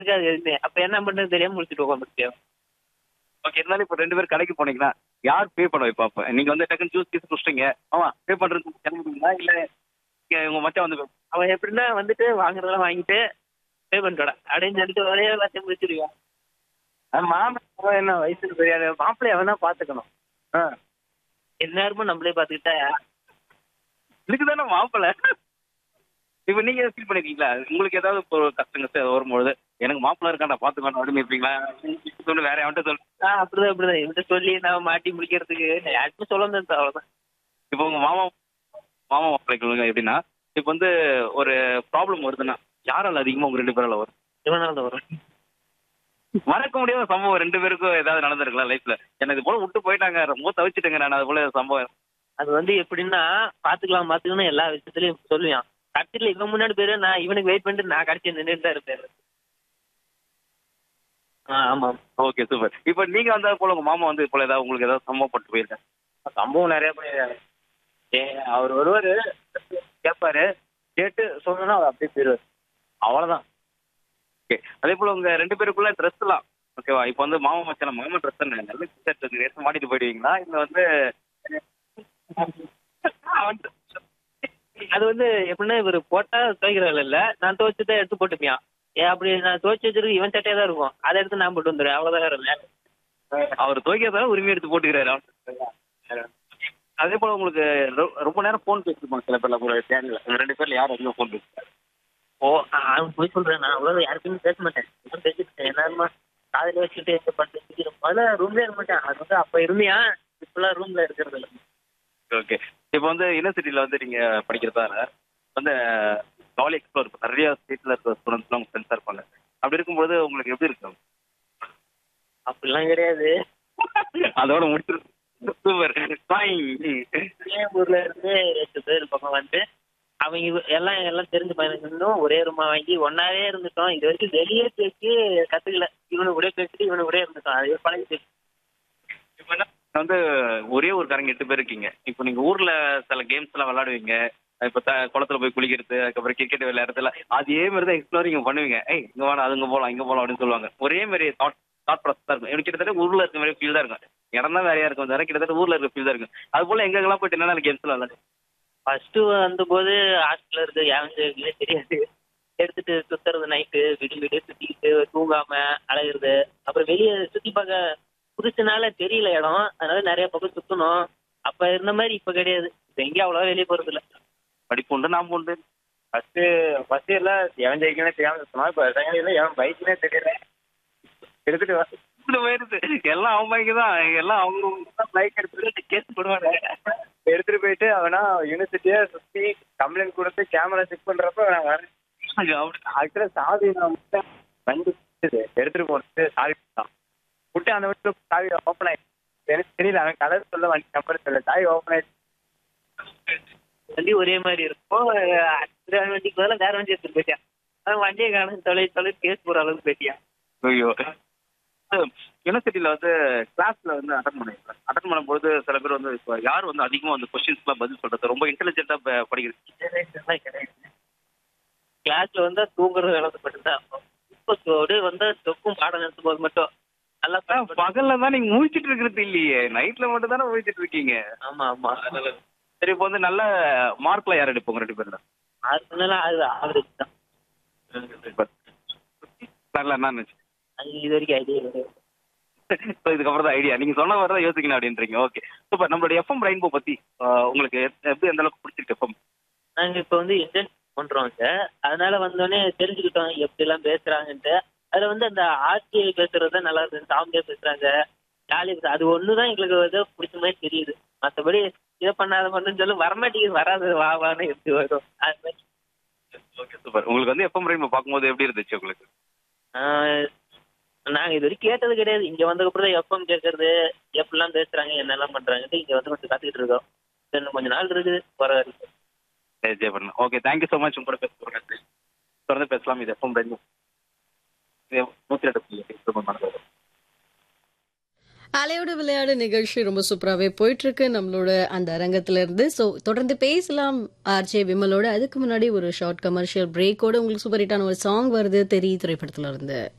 இருக்காது எதுவுமே அப்ப என்ன பண்றது தெரியாம முடிச்சுட்டு உட்காந்துருக்கேன் ஓகே இருந்தாலும் இப்போ ரெண்டு பேரும் கடைக்கு போனீங்கன்னா யார் பே பண்ண வைப்பா அப்ப நீங்க வந்து டக்குன்னு ஜூஸ் கீஸ் குடிச்சிட்டீங்க ஆமா பே பண்றது கிளம்புறீங்களா இல்ல இங்க உங்க மச்சான் வந்து pay- அவன் எப்படின்னா வந்துட்டு வாங்குறதெல்லாம் வாங்கிட்டு பே பண்ணிட்டோட அப்படின்னு சொல்லிட்டு ஒரே எல்லாத்தையும் முடிச்சிருக்கான் அது மாமன் என்ன வயசுக்கு தெரியாது மாப்பிள்ளைய அவன் தான் பாத்துக்கணும் ஆ. எல்லாருமே நம்மளே பாத்துக்கிட்டா இதுக்கு தானே மாப்பிள்ள இப்போ நீங்க ஃபீல் பண்ணிருக்கீங்களா உங்களுக்கு ஏதாவது இப்போ ஒரு கஷ்டம் கஷ்டம் வரும்பொழுது எனக்கு மாப்பிள்ள இருக்காண்டா பாத்துக்கணும் அப்படின்னு இருப்பீங்களா சொல்லு வேற அவன்கிட்ட சொல்லு ஆ அப்படிதான் அப்படிதான் இவன்கிட்ட சொல்லி நான் மாட்டி முடிக்கிறதுக்கு நான் யாருக்கும் சொல்ல வந்தேன் அவ்வளவுதான் இப்போ உங்க மாமா மாமா மாப்பிள்ளைக்கு எப்படின்னா இப்போ வந்து ஒரு ப்ராப்ளம் வருதுன்னா யாரால அதிகமா உங்க ரெண்டு பேரால வரும் இவனால தான் வரும் மறக்க முடியாத சம்பவம் ரெண்டு பேருக்கும் ஏதாவது நடந்திருக்கலாம் லைஃப்ல எனக்கு இது போல விட்டு போயிட்டாங்க ரொம்ப தவிச்சிட்டேங்க நான் அது போல சம்பவம் அது வந்து எப்படின்னா பாத்துக்கலாம் பாத்துக்கணும் எல்லா விஷயத்துலயும் சொல்லுவான் கடைசியில இவன் முன்னாடி போயிரு நான் இவனுக்கு வெயிட் பண்ணிட்டு நான் கடைசி நின்றுட்டு தான் இருப்பேன் ஆ ஆமா ஓகே சூப்பர் இப்போ நீங்க வந்தது போல உங்க மாமா வந்து போல ஏதாவது உங்களுக்கு ஏதாவது சம்பவப்பட்டு போயிருக்கேன் சம்பவம் நிறைய பண்ணிருக்காரு ஏ அவர் வருவாரு கேட்பாரு கேட்டு சொன்னா அவர் அப்படியே போயிருவாரு அவ்வளவுதான் ஓகே அதே போல உங்க ரெண்டு பேருக்குள்ள ட்ரெஸ் எல்லாம் ஓகேவா இப்போ வந்து மாமா மச்சான மாமா ட்ரெஸ் நல்ல டிஷர்ட் எடுத்து மாட்டிட்டு போயிடுவீங்களா இல்ல வந்து அது வந்து எப்படின்னா இவர் போட்டா துவைக்கிறாள் இல்ல நான் துவைச்சதை எடுத்து போட்டுப்பியான் ஏன் அப்படி நான் துவைச்சு வச்சிருக்கு இவன் சட்டையா தான் இருக்கும் அதை எடுத்து நான் போட்டு வந்துடுவேன் அவ்வளவுதான் வேற இல்ல அவர் துவைக்கிறதா உரிமை எடுத்து போட்டுக்கிறாரு அவர். அதே போல உங்களுக்கு ரொ- ரொம்ப நேரம் ஃபோன் பேசிருப்பாங்க சில பேர்ல உங்களோட சேனல்ல உங்க ரெண்டு பேர்ல யார் அதிகமாக ஃபோன் பேசுறாங்க ஓ அவன் போய் சொல்றேன் நான் அவ்வளவு யாருக்குமே பேச மாட்டேன் இவன் பேசிட்டு என்ன காதுல வச்சுட்டு எந்த பண்ணிட்டு முதல்ல ரூம்ல இருக்க மாட்டேன் அது வந்து அப்ப இருந்தியா இப்பெல்லாம் ரூம்ல இருக்கிறது இல்ல ஓகே இப்போ வந்து யூனிவர்சிட்டியில் வந்து நீங்க படிக்கிறதால வந்து காலேஜ் எக்ஸ்ப்ளோர் நிறைய ஸ்டேட்ல இருக்கிற ஸ்டூடெண்ட்ஸ்லாம் உங்க ஃப்ரெண்ட்ஸாக இருப்பாங்க அப்படி இருக்கும்போது உங்களுக்கு எப்படி இருக்கும் அப்படிலாம் கிடையாது அதோட முடிச்சு சூப்பர் இதே ஊர்ல இருந்து எட்டு பேர் பக்கம் வந்து அவங்க இவ- எல்லாம் எல்லாம் தெரிஞ்ச பையனுக்கு இருந்தும் ஒரே ரூமா வாங்கி ஒன்னாவே இருந்துட்டோம் இது வரைக்கும் வெளியே பேசி கத்துக்கல இவனு கூட பேசிட்டு இவனு கூட இருந்துட்டோம் அதே பழகி பேசி இப்போ என்ன வந்து ஒரே ஒரு காரங்க எட்டு பேர் இருக்கீங்க இப்போ நீங்க ஊர்ல சில கேம்ஸ் எல்லாம் விளையாடுவீங்க இப்போ த குளத்துல போய் குளிக்கிறது அதுக்கப்புறம் கிரிக்கெட் விளையாடுறதுல அதே மாதிரி தான் எக்ஸ்ப்ளோரிங் பண்ணுவீங்க ஏய் இங்க வேணாம் அது இங்க போகலாம் இங்க போகலாம் அப்படின்னு சொல்லுவாங்க ஒரே மாதிரி தாட் தாட் ப்ராசஸ் தான் இருக்கும் எனக்கு கிட்டத்தட்ட ஊர்ல இருக்க மாதிரி ஃபீல் தான் இருக்கும் இடம் தான் வேறையா இருக்கும் தவிர கிட்டத்தட்ட ஊர்ல இருக்க ஃபீல் தான் இருக்கும் அது போல எங்கெங்கெல்லாம் போயிட்டு என்னென்ன கேம்ஸ் எல்லாம் விளையாடு ஃபர்ஸ்ட் வந்தபோது ஹாஸ்டல்ல இருந்து யாருன்னு தெரியாது எடுத்துட்டு சுத்துறது நைட்டு விடி விடிய சுத்திக்கிட்டு தூங்காம அலையிறது அப்புறம் வெளியே சுத்தி பார்க்க புதுசுனால தெரியல இடம் அதனால நிறைய பக்கம் சுத்தணும் அப்ப இருந்த மாதிரி இப்ப கிடையாது இப்ப எங்கேயும் அவ்வளவா வெளியே போறது இல்ல படிப்பு உண்டு நாம் உண்டு ஃபர்ஸ்ட் ஃபர்ஸ்ட் இல்ல எவன் ஜெயிக்கணும் தெரியாம சுத்தமா இப்ப செகண்ட் இல்ல எவன் பைக்னே தெரியல எடுத்துட்டு வா இந்த போயிருது எல்லாம் அவங்க தான் எல்லாம் அவங்க பைக் எடுத்துட்டு கேஸ் போடுவாங்க எடுத்துட்டு போயிட்டு அவனா யூனிவர்சிட்டியை சுத்தி கம்ப்ளைண்ட் கொடுத்து கேமரா செக் பண்றப்ப நான் வரேன் ஆக்சுவலா சாவி நான் விட்டேன். வண்டி விட்டுது. எடுத்துட்டு போட்டு சாவி விட்டான். விட்டு அந்த வீட்டுல சாவி ஓப்பன் ஆயிடுச்சு எனக்கு தெரியல அவன் கலர் சொல்ல வண்டி நம்பர் சொல்ல சாவி ஓப்பன் ஆயிடுச்சு வண்டி ஒரே மாதிரி இருக்கும் அஹ் வண்டிக்கு பதிலாக வேற வண்டி எடுத்துட்டு போயிட்டான் அவன் வண்டியை காணும் தொலை தொலை கேஸ் போற அளவுக்கு போயிட்டான் ஐயோ யூனிவர்சிட்டியில வந்து கிளாஸ்ல வந்து அட்டன் பண்ணுவீங்க அட்டன் பண்ணும்போது சில பேர் வந்து இப்போ யார் வந்து அதிகமா வந்து கொஸ்டின்ஸ்லாம் பதில் சொல்றது ரொம்ப இன்டெலிஜென்ட்டா படிக்கிறது கிளாஸ்ல வந்தா தூங்குறது வேலை மட்டும்தான் இப்போ அப்படியே வந்தா தொக்கும் பாடம் நடத்தும் போது மட்டும் நல்லா ஆனா, பகல்ல தான் நீங்க முழிச்சிட்டு இருக்கிறது இல்லையே நைட்ல மட்டும் தானே முழிச்சிட்டு இருக்கீங்க ஆமா ஆமா சரி இப்போ வந்து நல்ல மார்க்ல யார் எடுப்போங்க ரெண்டு பேர்ல ஆறு சொன்னாலும் அது ஆவரேஜ் தான் நல்ல என்ன நினைச்சு அது இது வரைக்கும் ஐடியா கிடையாது So, இதுக்கப்புறம் தான் ஐடியா நீங்க சொன்ன மாதிரி தான் யோசிக்கணும் அப்படின்றீங்க ஓகே சூப்பர் நம்மளுடைய எஃப்எம் ரெயின்போ பத்தி ஆஹ், உங்களுக்கு எப்படி எந்த அளவுக்கு பிடிச்சிருக்கு எஃப்எம் நாங்க இப்போ வந்து இன்டர்ன் பண்றோம் சார் அதனால வந்தோடனே தெரிஞ்சுக்கிட்டோம் எப்படி எல்லாம் பேசுறாங்கன்ட்டு அதுல வந்து அந்த ஆர்டிஐ பேசுறது தான் நல்லா இருக்கு சாமியா பேசுறாங்க ஜாலியா பேசுறாங்க அது ஒண்ணுதான் எங்களுக்கு வந்து பிடிச்ச மாதிரி தெரியுது மத்தபடி இதை பண்ணாத பண்ணுன்னு சொல்லி வரமாட்டேங்குது வராது வா வான்னு எப்படி வரும் அது மாதிரி ஓகே சூப்பர் உங்களுக்கு வந்து எஃப்எம் ரெயின்போ பார்க்கும்போது எப்படி இருந்துச்சு உங்களுக்கு ஆஹ் நாங்க இது வரைக்கும் கேட்டது கிடையாது இங்க வந்ததுக்கப்புறம் தான் எஃப்எம் கேட்கறது எப்படிலாம் பேசுறாங்க என்னெல்லாம் பண்றாங்கன்ட்டு இங்க வந்து கொஞ்சம் கத்துக்கிட்டு இருக்கோம் இன்னும் கொஞ்ச நாள் இருக்குது வர வரைக்கும் சரி ஜெய் பண்ணு ஓகே தேங்க்யூ ஸோ மச் உங்களோட பேச தொடர்ந்து பேசலாம் இது எஃப்எம் ரெயின்போ நூற்றி ரெண்டு புள்ளி எட்டு மனதில் அலையோட விளையாடு நிகழ்ச்சி ரொம்ப சூப்பராகவே போயிட்டு இருக்கு நம்மளோட அந்த அரங்கத்துல இருந்து ஸோ தொடர்ந்து பேசலாம் ஆர்ஜே விமலோட அதுக்கு முன்னாடி ஒரு ஷார்ட் கமர்ஷியல் பிரேக்கோட உங்களுக்கு சூப்பர் ஹிட்டான ஒரு சாங் வருது தெரி திரைப்படத்துல இருந்து